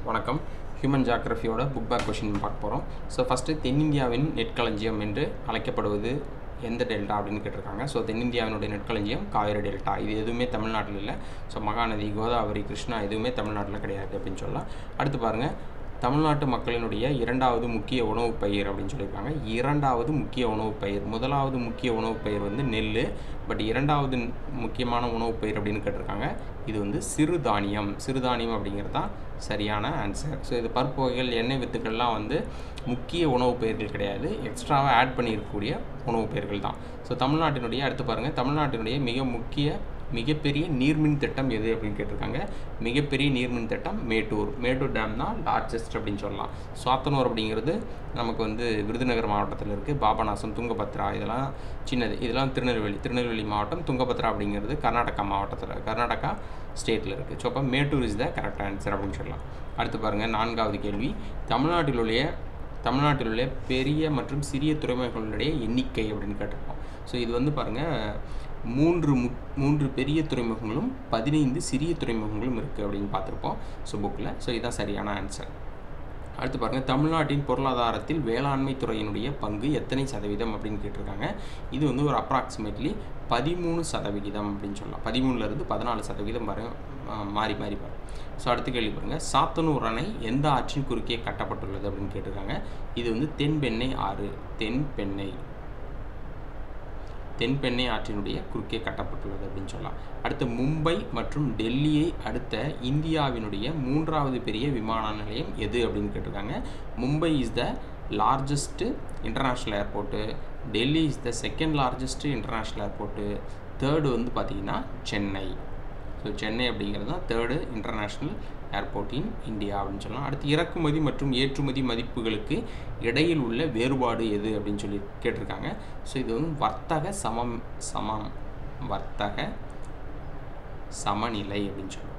வணக்கம் ஹியூமன் ஜாகிரஃபியோட book back question பார்க்க போகிறோம் ஸோ ஃபஸ்ட்டு தென்னிந்தியாவின் நெற்களஞ்சியம் என்று அழைக்கப்படுவது எந்த டெல்டா அப்படின்னு கேட்டிருக்காங்க ஸோ தென்னிந்தியாவினுடைய நெற்களஞ்சியம் காவேரி டெல்டா இது எதுவுமே தமிழ்நாட்டில் இல்லை ஸோ மகாநதி கோதாவரி கிருஷ்ணா எதுவுமே தமிழ்நாட்டில் கிடையாது அப்படின்னு சொல்லலாம் அடுத்து பாருங்கள் தமிழ்நாட்டு மக்களினுடைய இரண்டாவது முக்கிய உணவுப் பயிர் அப்படின்னு சொல்லியிருக்காங்க இரண்டாவது முக்கிய உணவுப் பயிர் முதலாவது முக்கிய உணவுப் பயிர் வந்து நெல் பட் இரண்டாவது முக்கியமான உணவுப் பயிர் அப்படின்னு கேட்டிருக்காங்க இது வந்து சிறுதானியம் சிறுதானியம் அப்படிங்கிறது தான் சரியான ஆன்சர் ஸோ இது பருப்பு வகைகள் எண்ணெய் வித்துக்கள்லாம் வந்து முக்கிய உணவுப் பயிர்கள் கிடையாது எக்ஸ்ட்ராவாக ஆட் பண்ணியிருக்கக்கூடிய உணவுப் பயிர்கள் தான் ஸோ தமிழ்நாட்டினுடைய அடுத்து பாருங்கள் தமிழ்நாட்டினுடைய மிக முக்கிய மிகப்பெரிய நீர்மின் திட்டம் எது அப்படின்னு கேட்டிருக்காங்க மிகப்பெரிய நீர்மின் திட்டம் மேட்டூர் மேட்டூர் டேம் தான் லார்ஜஸ்ட் அப்படின்னு சொல்லலாம் சாத்தனூர் அப்படிங்கிறது நமக்கு வந்து விருதுநகர் மாவட்டத்தில் இருக்குது பாபநாசம் துங்கபத்ரா இதெல்லாம் சின்னது இதெல்லாம் திருநெல்வேலி திருநெல்வேலி மாவட்டம் துங்கபத்ரா அப்படிங்கிறது கர்நாடகா மாவட்டத்தில் கர்நாடகா ஸ்டேட்டில் இருக்குது ஸோ அப்போ Mettur is the correct answer அப்படின்னு சொல்லலாம் அடுத்து பாருங்கள் நான்காவது கேள்வி தமிழ்நாட்டில் உள்ள தமிழ்நாட்டில் உள்ள பெரிய மற்றும் சிறிய துறைமுகங்களுடைய எண்ணிக்கை அப்படின்னு கேட்டிருக்கோம் ஸோ இது வந்து பாருங்கள் மூன்று மு மூன்று பெரிய துறைமுகங்களும் பதினைந்து சிறிய துறைமுகங்களும் இருக்குது அப்படின்னு பார்த்துருப்போம் ஸோ புக்கில் ஸோ இதுதான் சரியான ஆன்சர் அடுத்து பாருங்கள் தமிழ்நாட்டின் பொருளாதாரத்தில் வேளாண்மை துறையினுடைய பங்கு எத்தனை சதவீதம் அப்படின்னு கேட்டிருக்காங்க இது வந்து ஒரு அப்ராக்சிமேட்லி பதிமூணு சதவிகிதம் அப்படின்னு சொல்லலாம் பதிமூணுலேருந்து பதினாலு சதவீதம் வரை மாறி மாறி வரும் ஸோ அடுத்த கேள்வி பாருங்கள் சாத்தனூர் அணை எந்த ஆற்றின் குறுக்கே கட்டப்பட்டுள்ளது அப்படின்னு கேட்டிருக்காங்க இது வந்து தென்பெண்ணை ஆறு தென்பெண்ணை தென்பெண்ணை ஆற்றினுடைய குறுக்கே கட்டப்பட்டுள்ளது அப்படின்னு சொல்லலாம் அடுத்து மும்பை மற்றும் டெல்லியை அடுத்த இந்தியாவினுடைய மூன்றாவது பெரிய விமான நிலையம் எது அப்படின்னு கேட்டிருக்காங்க Mumbai is the largest international airport Delhi is the second largest international airport third வந்து பார்த்திங்கன்னா சென்னை ஸோ சென்னை அப்படிங்கிறது தான் third international airport in India அப்படின்னு சொல்லலாம் அடுத்து இறக்குமதி மற்றும் ஏற்றுமதி மதிப்புகளுக்கு இடையில் உள்ள வேறுபாடு எது அப்படின்னு சொல்லி கேட்டிருக்காங்க ஸோ இது வந்து வர்த்தக சமம் சமம் வர்த்தக சமநிலை அப்படின்னு சொல்லுவோம்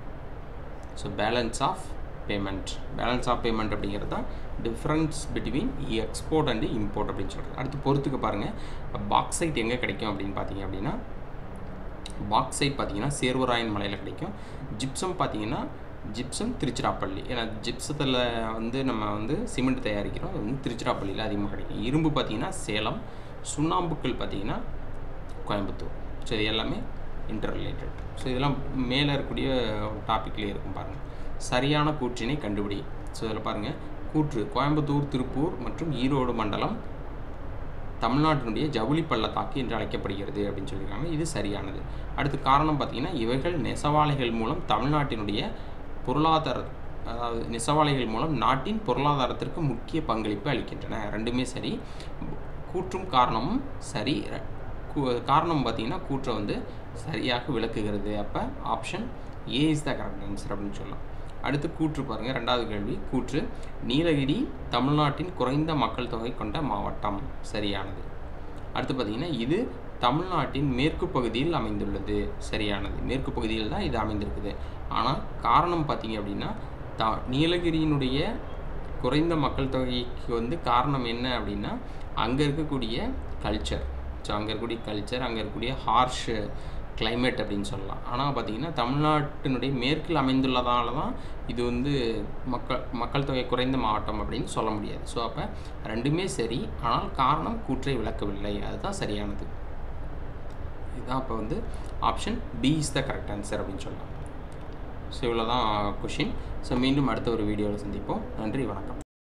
so balance of payment balance of payment அப்படிங்கிறது தான் difference between export and import அப்படின்னு சொல்கிறது அடுத்து பொறுத்துக்கு பாருங்கள் பாக்ஸைட் எங்கே கிடைக்கும் அப்படின்னு பார்த்தீங்க அப்படின்னா பாக்ஸைட் பார்த்தீங்கன்னா சேர்வராயன் மலையில் கிடைக்கும் ஜிப்சம் பார்த்தீங்கன்னா ஜிப்சம் திருச்சிராப்பள்ளி ஏன்னா ஜிப்சத்தில் வந்து நம்ம வந்து சிமெண்ட் தயாரிக்கிறோம் அது வந்து திருச்சிராப்பள்ளியில் அதிகமாக கிடைக்கும் இரும்பு பார்த்திங்கன்னா சேலம் சுண்ணாம்புக்கள் பார்த்திங்கன்னா கோயம்புத்தூர் ஸோ இது எல்லாமே இன்டர் ரிலேட்டட் ஸோ இதெல்லாம் மேலே இருக்கக்கூடிய டாப்பிக்லேயே இருக்கும் பாருங்கள் சரியான கூற்றினை கண்டுபிடி ஸோ இதில் பாருங்கள் கூற்று கோயம்புத்தூர் திருப்பூர் மற்றும் ஈரோடு மண்டலம் தமிழ்நாட்டினுடைய ஜவுளி பள்ளத்தாக்கு என்று அழைக்கப்படுகிறது அப்படின்னு சொல்லியிருக்காங்க இது சரியானது அடுத்து காரணம் பார்த்திங்கன்னா இவைகள் நெசவாலைகள் மூலம் தமிழ்நாட்டினுடைய பொருளாதார அதாவது நெசவாலைகள் மூலம் நாட்டின் பொருளாதாரத்திற்கு முக்கிய பங்களிப்பு அளிக்கின்றன ரெண்டுமே சரி கூற்றும் காரணமும் சரி காரணம் பார்த்திங்கன்னா கூற்றை வந்து சரியாக விளக்குகிறது அப்போ option A is the correct answer அப்படின்னு சொல்லலாம் அடுத்து கூற்று பாருங்கள் ரெண்டாவது கேள்வி கூற்று நீலகிரி தமிழ்நாட்டின் குறைந்த மக்கள் தொகை கொண்ட மாவட்டம் சரியானது அடுத்து பார்த்திங்கன்னா இது தமிழ்நாட்டின் மேற்கு பகுதியில் அமைந்துள்ளது சரியானது மேற்கு பகுதியில் தான் இது அமைந்திருக்குது ஆனால் காரணம் பார்த்திங்க அப்படின்னா த நீலகிரியினுடைய குறைந்த மக்கள் தொகைக்கு வந்து காரணம் என்ன அப்படின்னா அங்கே இருக்கக்கூடிய கல்ச்சர் ஸோ அங்கே இருக்கக்கூடிய கல்ச்சர் அங்கே இருக்கக்கூடிய ஹார்ஷு கிளைமேட் அப்படின்னு சொல்லலாம் ஆனால் பார்த்திங்கன்னா தமிழ்நாட்டினுடைய மேற்கில் அமைந்துள்ளதால தான் இது வந்து மக்கள் மக்கள் தொகை குறைந்த மாவட்டம் அப்படின்னு சொல்ல முடியாது ஸோ அப்போ ரெண்டுமே சரி ஆனால் காரணம் கூற்றை விளக்கவில்லை அதுதான் சரியானது இதுதான் அப்போ வந்து option B is the correct answer அப்படின்னு சொல்லலாம் ஸோ இவ்வளோ தான் கொஷின் ஸோ மீண்டும் அடுத்த ஒரு வீடியோவில் சந்திப்போம் நன்றி வணக்கம்